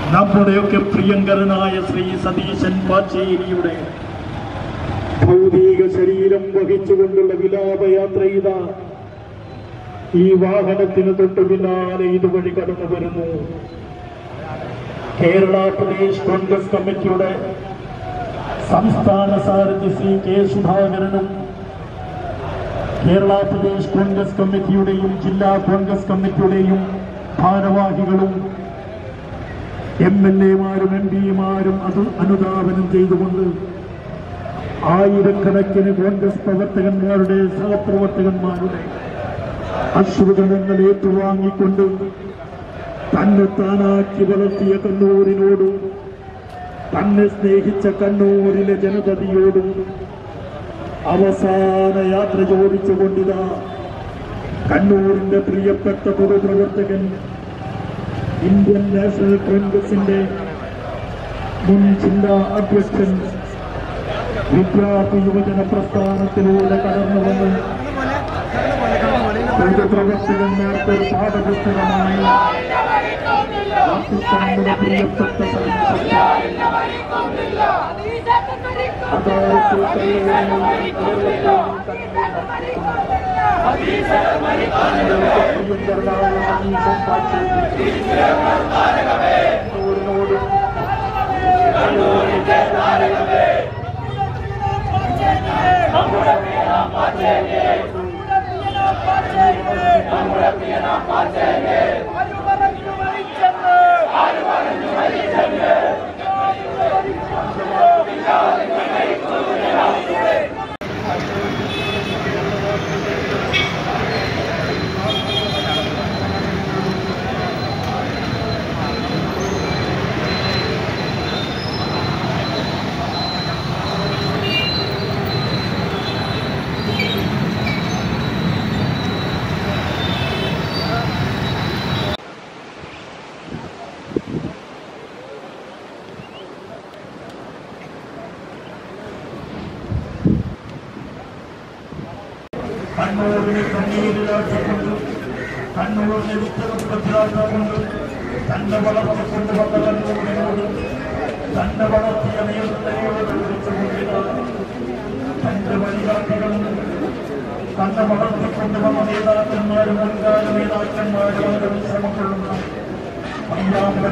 നമ്മുടെയൊക്കെ പ്രിയങ്കരനായ ശ്രീ സതീശൻ പാച്ചേരിയുടെ ഭൗതിക ശരീരം വഹിച്ചുകൊണ്ടുള്ള വിലാപയാത്ര ഇതാ ഈ വാഹനത്തിന് തൊട്ട് പിന്നാലെ ഇതുവഴി കടന്നു വരുന്നു കേരള പ്രദേശ് കോൺഗ്രസ് കമ്മിറ്റിയുടെ സംസ്ഥാന സാരഥി ശ്രീ കെ സുധാകരനും കേരള പ്രദേശ് കോൺഗ്രസ് കമ്മിറ്റിയുടെയും ജില്ലാ കോൺഗ്രസ് കമ്മിറ്റിയുടെയും ഭാരവാഹികളും എം എൽ എമാരും എം പിമാരും അത് അനുധാവനം ചെയ്തുകൊണ്ട് ആയിരക്കണക്കിന് കോൺഗ്രസ് പ്രവർത്തകന്മാരുടെ സഹപ്രവർത്തകന്മാരുടെ അശ്രുതങ്ങൾ ഏറ്റുവാങ്ങിക്കൊണ്ട് തന്നെ താനാക്കി വളർത്തിയ കണ്ണൂരിനോടും തന്നെ സ്നേഹിച്ച കണ്ണൂരിലെ ജനതയോടും അവസാന യാത്ര ചോദിച്ചുകൊണ്ടിതാ കണ്ണൂരിന്റെ പ്രിയപ്പെട്ട പൊതുപ്രവർത്തകൻ ഇന്ത്യൻ നാഷണൽ കോൺഗ്രസിന്റെ മുൻ ജില്ലാ അധ്യക്ഷൻ വിദ്യാർത്ഥി യുവജന പ്രസ്ഥാനത്തിലൂടെ കടന്നു വന്ന് പൊതുപ്രവർത്തകന്മാർക്ക് ഒരു പാഠപുസ്തകമായി നമ്മുടെ പ്രിയപ്പെട്ട സന്ദേശം കണ്ണൂരിനെ കണ്ണീരിലാക്കിക്കൊണ്ട് കണ്ണൂരിനെ ഉത്തരപ്രദേശാക്കൊണ്ട് തന്നെ വളർത്തി കൊണ്ടുവന്ന കണ്ണൂരിനോട് തന്നെ വളർത്തിയ നേതൃത്വയോട് വിളിച്ചുകൊണ്ടിരുന്ന തന്റെ വഴികാട്ടികളും തന്നെ വളർത്തിക്കൊണ്ടുവന്ന നേതാക്കന്മാരും മുൻകാല നേതാക്കന്മാരും അവരുടെ ശ്രമം കൊള്ളുന്ന പയ്യാമ്പല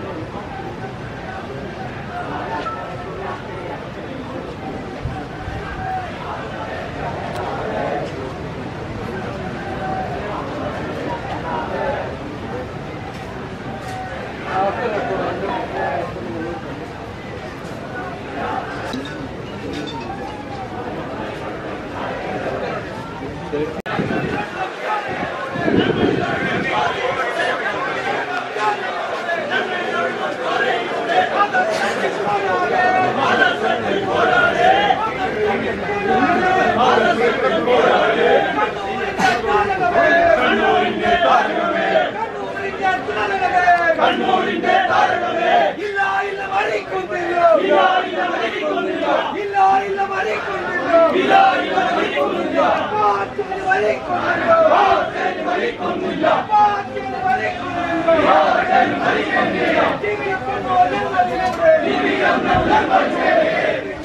കണ്ണൂരിന്റെ താരകമേ ഇല്ല ഇല്ല മരിക്കുന്നില്ല ഇല്ല ഇല്ല മരിക്കുന്നില്ല ഇല്ല ഇല്ല മരിക്കുന്നില്ല ഇല്ല ഇല്ല മരിക്കുന്നില്ല പാട്ടിന് മരിക്കുന്നില്ല പാട്ടിന് മരിക്കുന്നില്ല പാട്ടിന് മരിക്കുന്നില്ല പാട്ടിന് മരിക്കുന്നില്ല ജീവിക്കുന്നു നിർവചനത്തെ ജീവിക്കുന്നു നിർവചനത്തെ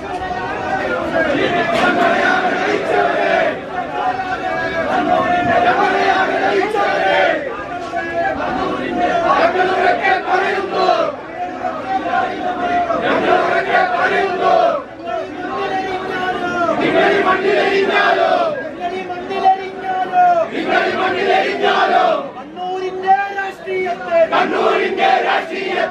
ഞങ്ങളൊക്കെ പറയുന്നു ഞങ്ങളൊക്കെ പറയുന്നു നിങ്ങൾ ഈ മണ്ണിലെരിഞ്ഞാലോ നിങ്ങൾ ഈ മണ്ണിലെരിഞ്ഞാലോ കണ്ണൂരിന്റെ രാഷ്ട്രീയത്തെ കണ്ണൂരിന്റെ രാഷ്ട്രീയ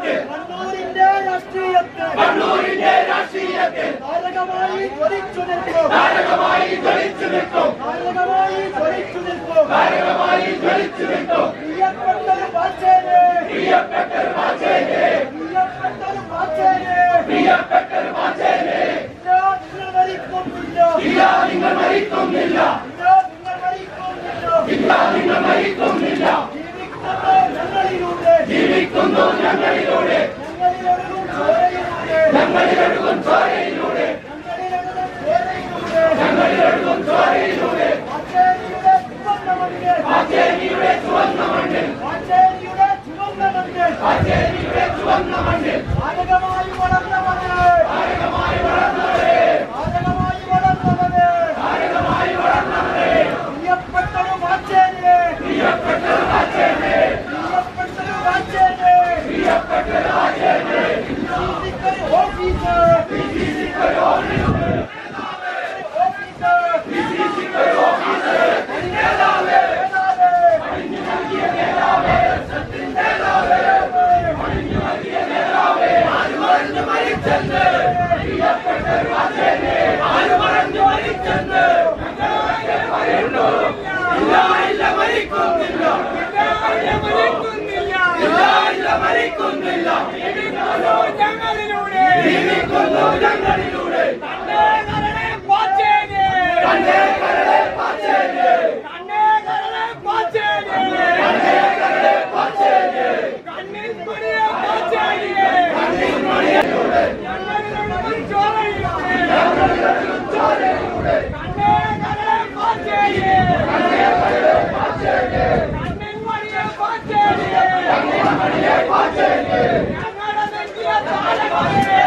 ചുവന്ന മണ്ണിൽ മാരകമായി വളർന്നവന് മാരകമായി വളർന്നവരെ മാരകമായി വളർന്നവന് മാരകമായി വളർന്നവരെ പ്രിയപ്പെട്ടൊരു വാച്ചേന് പ്രിയപ്പെട്ട രാജേനെ പ്രിയപ്പെട്ടൊരു വാച്ചേന് പ്രിയപ്പെട്ട രാജേനെ physical officer physical officer officer physical officer നേതാവേ നേതാവ് അണിഞ്ഞു നൽകിയ നേതാവേ സത്യൻ നേതാവേ അണിഞ്ഞു നൽകിയ നേതാവേ ആര് മറഞ്ഞു മരിച്ചെന്ന് പ്രിയപ്പെട്ട രാജേനെ ആര് മറഞ്ഞു മരിച്ചെന്ന് ഞങ്ങളൊക്കെ പറയുന്നു ഇല്ല ഇല്ല മരിക്കുന്നില്ല ഇല്ല മരിക്കുന്നില്ല ഇല്ല ഇല്ല മരിക്കുന്നില്ല ഞങ്ങളിലൂടെ ജീവിക്കുന്നു ഞങ്ങളിലൂടെ കണ്ണേ കരളെ പാച്ചേന് കണ്ടേ കരളെ പാച്ചേനെ കണ്ണേ കരളെ പാച്ചേന് കണ്ടേ കരളെ പാച്ചേനെ കണ്ണിൻ മണിയെ പാച്ചേന് കണ്ണിൻ മണിയിലൂടെ ഞങ്ങളിലൊഴുകും ചോരയിലൂടെ ഞങ്ങളിലൊഴുകും ചോരയിലൂടെ കണ്ണേ കരളെ പാച്ചേന് കണ്ടേ കരളെ പാച്ചേനെ കണ്ണിൻ മണിയെ പാച്ചേന് കണ്ണിൻ മണിയെ പാച്ചേനെ ഞങ്ങളുടെ നെറ്റിയ താരകമേ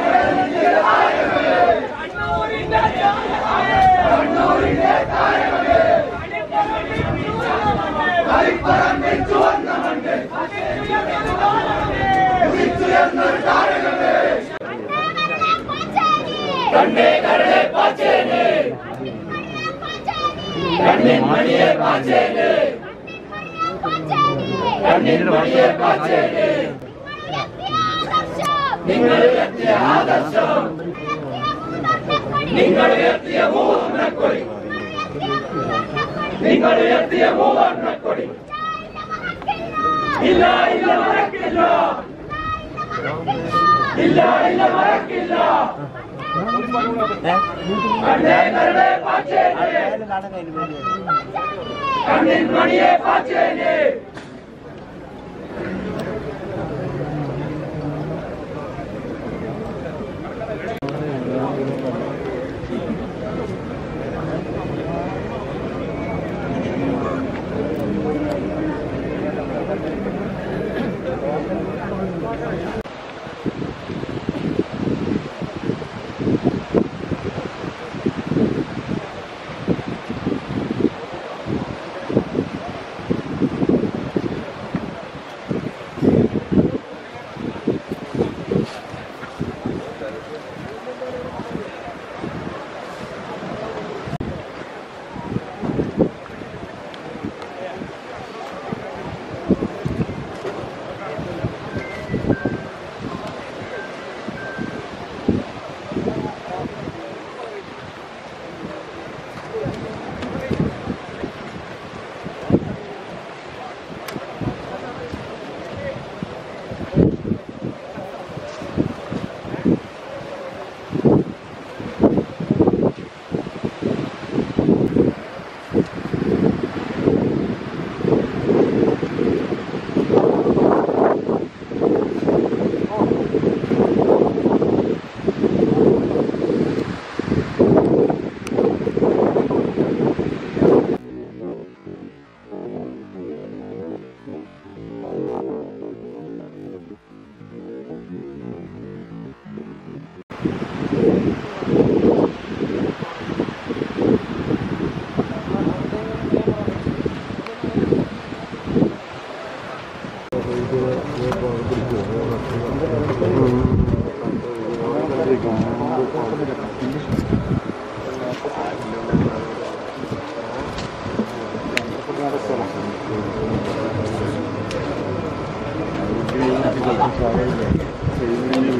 കണ്ണൂരിന്റെ താരകമേ കണ്ണൂരിന്റെ താരകമേ കണിപ്പറമ്പിൽ ചൂടുമണമേ കളിപ്പറമ്പിൽ ചുവന്ന മണ്ണ് അതിലുയർന്നൊരു താരകമേ ഉദിച്ചുയർന്നൊരു താരകമേ കണ്ണേ കണ്ടേ കരളെ പാച്ചേനെ കണ്ണിൻ മണിയെ പാച്ചേനെ കണ്ണിൻ മണിയെ പാച്ചേനെ നിങ്ങൾ ഉയർത്തിയ ആദർശം നിങ്ങൾ ഉയർത്തിയ മൂവർണ്ണക്കൊടി നിങ്ങൾ ഉയർത്തിയ മൂവർണ്ണക്കൊടി ഇല്ല ഇല്ല മറക്കില്ല ഇല്ല ഇല്ല മറക്കില്ല കണ്ണേ കരളെ പാച്ചേനെ കണ്ണിൻ മണിയെ പാച്ചേനെ ഈ